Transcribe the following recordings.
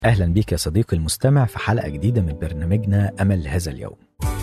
أهلا بيك يا صديقي المستمع في حلقة جديدة من برنامجنا أمل هذا اليوم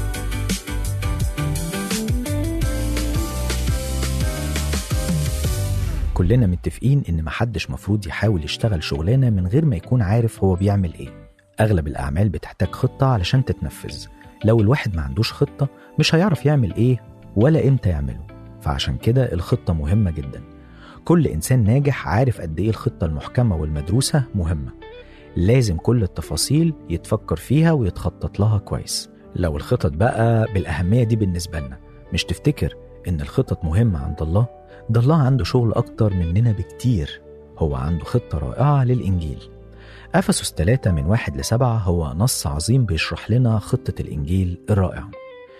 كلنا متفقين إن محدش مفروض يحاول يشتغل شغلانة من غير ما يكون عارف هو بيعمل إيه أغلب الأعمال بتحتاج خطة علشان تتنفذ لو الواحد ما عندوش خطة مش هيعرف يعمل إيه ولا إمتى يعمله فعشان كده الخطة مهمة جدا كل إنسان ناجح عارف قد إيه الخطة المحكمة والمدروسة مهمة لازم كل التفاصيل يتفكر فيها ويتخطط لها كويس لو الخطط بقى بالأهمية دي بالنسبة لنا مش تفتكر إن الخطط مهمة عند الله ده الله عنده شغل أكتر مننا بكتير هو عنده خطة رائعة للإنجيل أفسس 3 من واحد لسبعة هو نص عظيم بيشرح لنا خطة الإنجيل الرائعة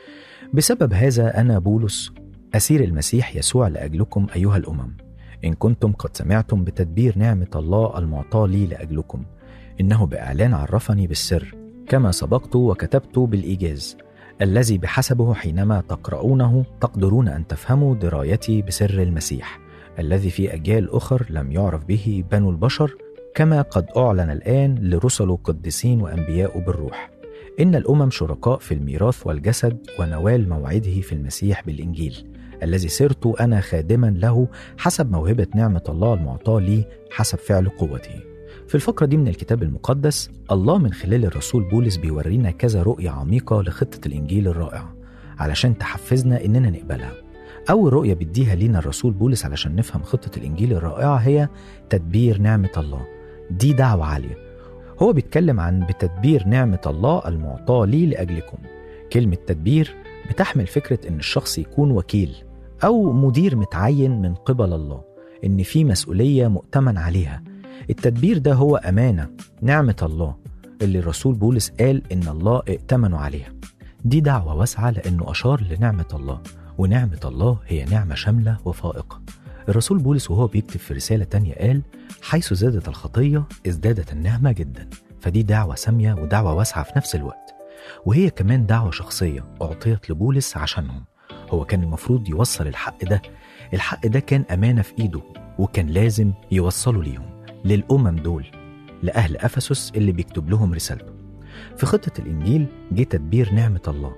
بسبب هذا أنا بولس أسير المسيح يسوع لأجلكم أيها الأمم إن كنتم قد سمعتم بتدبير نعمة الله المعطاة لي لأجلكم إنه بإعلان عرفني بالسر كما سبقت وكتبت بالإيجاز الذي بحسبه حينما تقرؤونه تقدرون أن تفهموا درايتي بسر المسيح الذي في أجيال أخر لم يعرف به بنو البشر كما قد أعلن الآن لرسل قديسين وأنبياء بالروح إن الأمم شركاء في الميراث والجسد ونوال موعده في المسيح بالإنجيل الذي صرت أنا خادما له حسب موهبة نعمة الله المعطاة لي حسب فعل قوته في الفقرة دي من الكتاب المقدس الله من خلال الرسول بولس بيورينا كذا رؤية عميقة لخطة الإنجيل الرائعة علشان تحفزنا إننا نقبلها أول رؤية بيديها لينا الرسول بولس علشان نفهم خطة الإنجيل الرائعة هي تدبير نعمة الله دي دعوة عالية هو بيتكلم عن بتدبير نعمة الله المعطاة لي لأجلكم كلمة تدبير بتحمل فكرة إن الشخص يكون وكيل أو مدير متعين من قبل الله إن في مسؤولية مؤتمن عليها التدبير ده هو أمانة نعمة الله اللي الرسول بولس قال إن الله ائتمنوا عليها دي دعوة واسعة لأنه أشار لنعمة الله ونعمة الله هي نعمة شاملة وفائقة الرسول بولس وهو بيكتب في رسالة تانية قال حيث زادت الخطية ازدادت النعمة جدا فدي دعوة سامية ودعوة واسعة في نفس الوقت وهي كمان دعوة شخصية أعطيت لبولس عشانهم هو كان المفروض يوصل الحق ده الحق ده كان أمانة في إيده وكان لازم يوصله ليهم للأمم دول لأهل أفسس اللي بيكتب لهم رسالته في خطة الإنجيل جه تدبير نعمة الله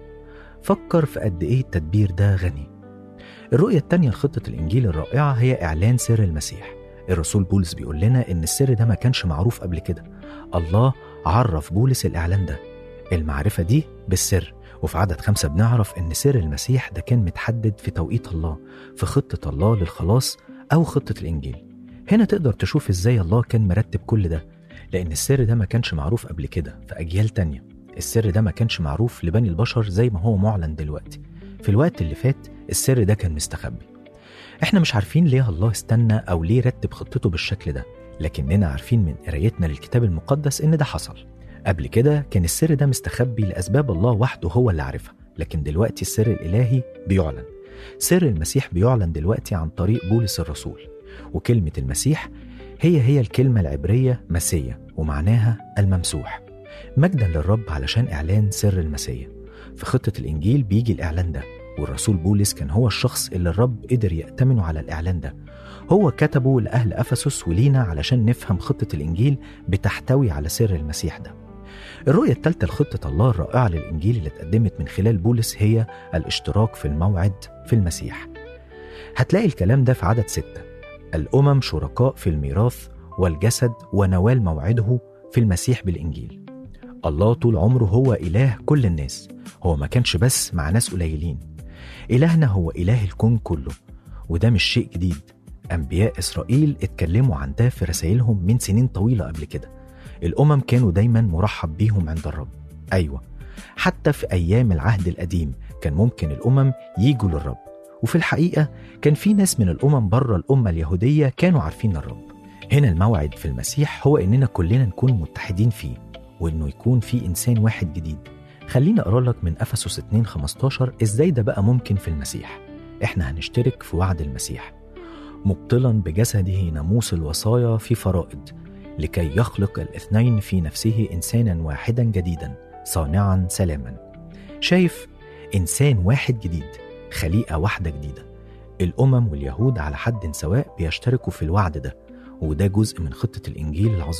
فكر في قد إيه التدبير ده غني الرؤية التانية لخطة الإنجيل الرائعة هي إعلان سر المسيح الرسول بولس بيقول لنا إن السر ده ما كانش معروف قبل كده الله عرف بولس الإعلان ده المعرفة دي بالسر وفي عدد خمسة بنعرف إن سر المسيح ده كان متحدد في توقيت الله في خطة الله للخلاص أو خطة الإنجيل هنا تقدر تشوف إزاي الله كان مرتب كل ده لأن السر ده ما كانش معروف قبل كده في أجيال تانية السر ده ما كانش معروف لبني البشر زي ما هو معلن دلوقتي في الوقت اللي فات السر ده كان مستخبي احنا مش عارفين ليه الله استنى أو ليه رتب خطته بالشكل ده لكننا عارفين من قرايتنا للكتاب المقدس إن ده حصل قبل كده كان السر ده مستخبي لأسباب الله وحده هو اللي عارفها لكن دلوقتي السر الإلهي بيعلن سر المسيح بيعلن دلوقتي عن طريق بولس الرسول وكلمة المسيح هي هي الكلمة العبرية مسيا ومعناها الممسوح مجدا للرب علشان إعلان سر المسيا في خطة الإنجيل بيجي الإعلان ده والرسول بولس كان هو الشخص اللي الرب قدر يأتمنه على الإعلان ده هو كتبه لأهل أفسس ولينا علشان نفهم خطة الإنجيل بتحتوي على سر المسيح ده الرؤية الثالثة لخطة الله الرائعة للإنجيل اللي اتقدمت من خلال بولس هي الاشتراك في الموعد في المسيح هتلاقي الكلام ده في عدد ستة الأمم شركاء في الميراث والجسد ونوال موعده في المسيح بالإنجيل الله طول عمره هو إله كل الناس هو ما كانش بس مع ناس قليلين إلهنا هو إله الكون كله وده مش شيء جديد أنبياء إسرائيل اتكلموا عن ده في رسائلهم من سنين طويلة قبل كده الأمم كانوا دايما مرحب بيهم عند الرب أيوة حتى في أيام العهد القديم كان ممكن الأمم يجوا للرب وفي الحقيقة كان في ناس من الأمم بره الأمة اليهودية كانوا عارفين الرب هنا الموعد في المسيح هو إننا كلنا نكون متحدين فيه وإنه يكون في إنسان واحد جديد خليني أقرأ لك من أفسس 2 15 إزاي ده بقى ممكن في المسيح إحنا هنشترك في وعد المسيح مبطلا بجسده ناموس الوصايا في فرائض لكي يخلق الاثنين في نفسه إنسانا واحدا جديدا صانعا سلاما شايف إنسان واحد جديد خليقة واحدة جديدة الأمم واليهود على حد سواء بيشتركوا في الوعد ده وده جزء من خطة الإنجيل العظيمة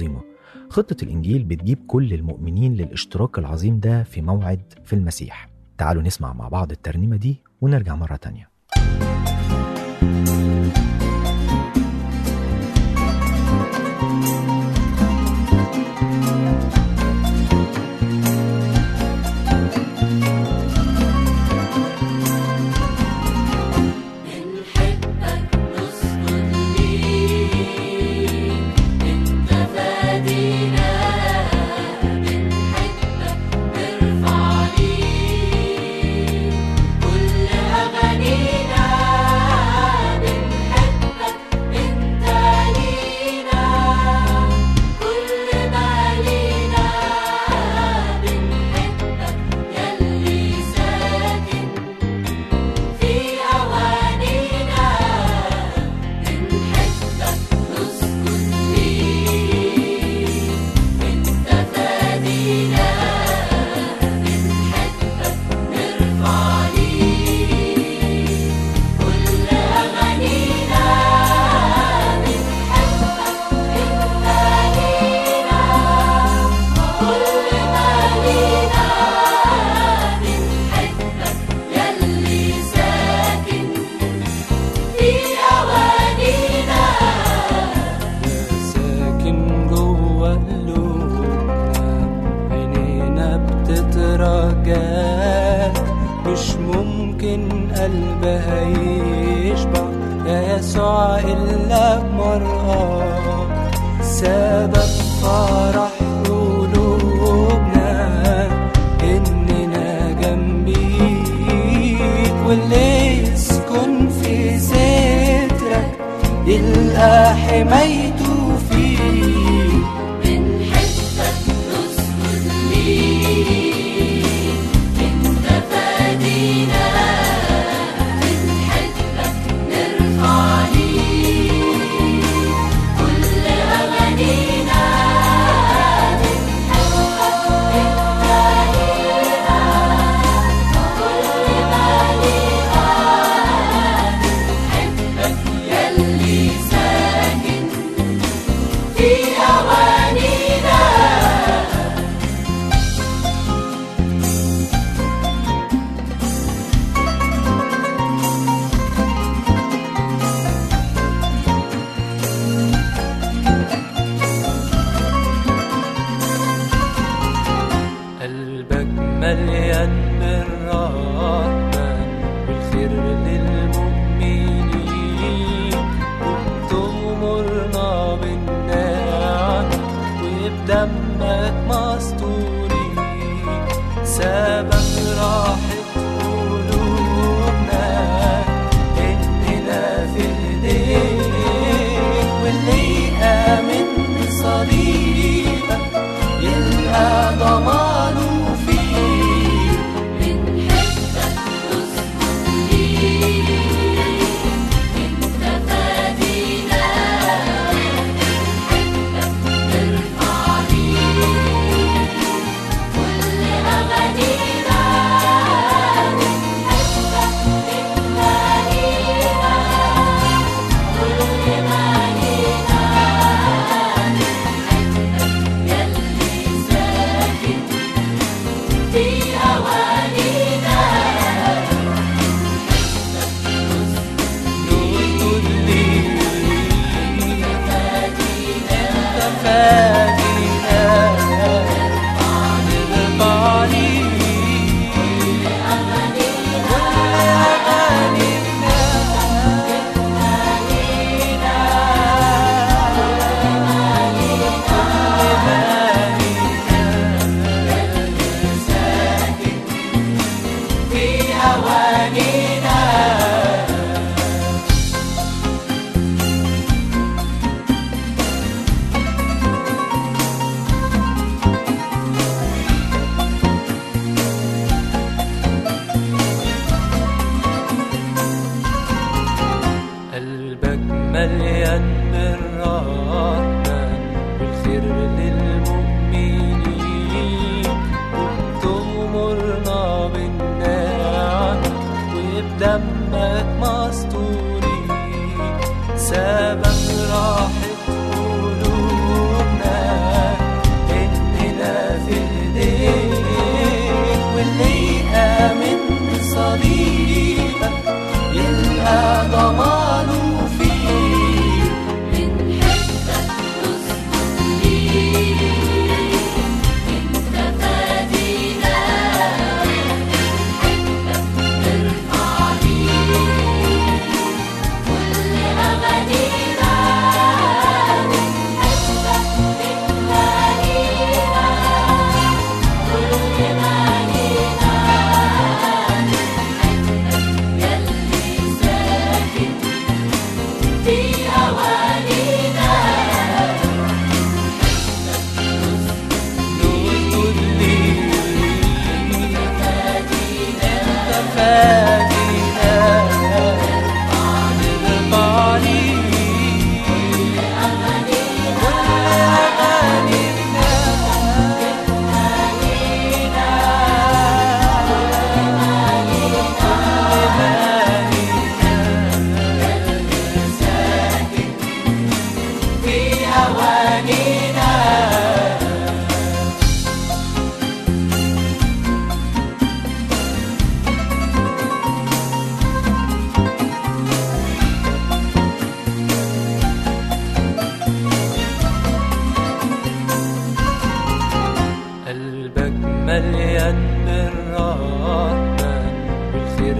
خطة الإنجيل بتجيب كل المؤمنين للاشتراك العظيم ده في موعد في المسيح تعالوا نسمع مع بعض الترنيمة دي ونرجع مرة تانية بنحبك نسجد ليك انت فادينا بنحبك نرفع ليك كل اغانينا بنحبك انت لينا كل ما لينا بنحبك يلي ساكن في أوانينا بنحبك نسكن ليك أنت فادينا بنحبك نرفع ليك كل أغانينا بنحبك أنت لينا كل ما لينا بنحبك يلي ساكن في أوانينا ساكن جوه قلوبنا عينينا بتترجاك مش ممكن قلبها يشبع يا يسوع إلا بمرآك سبب فرح قلوبنا إننا جنبيك واللي يسكن في سترك يلقى حمايته فيك بنحبك نسجد ليك انت فادينا بنحبك نرفع ليك كل اغانينا بنحبك انت لينا كل ما لينا بنحبك يلي ساكن في أوانينا قلبك مليان بالرحمة والخير للمؤمنين وبتغمرنا بالنعمة وبدمك مستورين سبب راحة قلوبنا إننا في إيديك واللي آمن بصليبك يلقى ضمانه فيك بنحبك نسجد ليك انت فادينا بنحبك نرفع ليك كل أغانينا أغانينا نرفع ليك كل أغانينا في أوانينا قلبك مليان بالرحمة والخير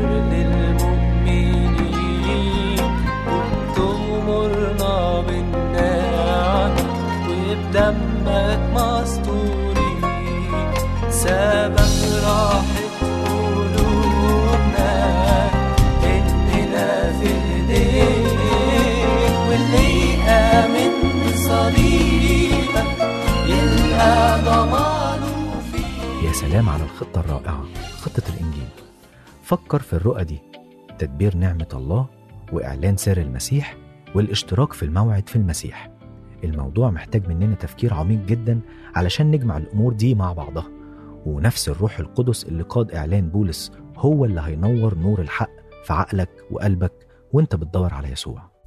للمؤمنين وبتغمرنا بالنعمة وبدمك مستورين سبب راحة قلوبنا إننا في إيديك واللي يآمن بصليبك يلقى ضمانه فيك يا سلام على الخطة الرائعة خطة الإنجيل فكر في الرؤى دي تدبير نعمة الله وإعلان سر المسيح والاشتراك في الموعد في المسيح الموضوع محتاج مننا تفكير عميق جدا علشان نجمع الأمور دي مع بعضها ونفس الروح القدس اللي قاد إعلان بولس هو اللي هينور نور الحق في عقلك وقلبك وانت بتدور على يسوع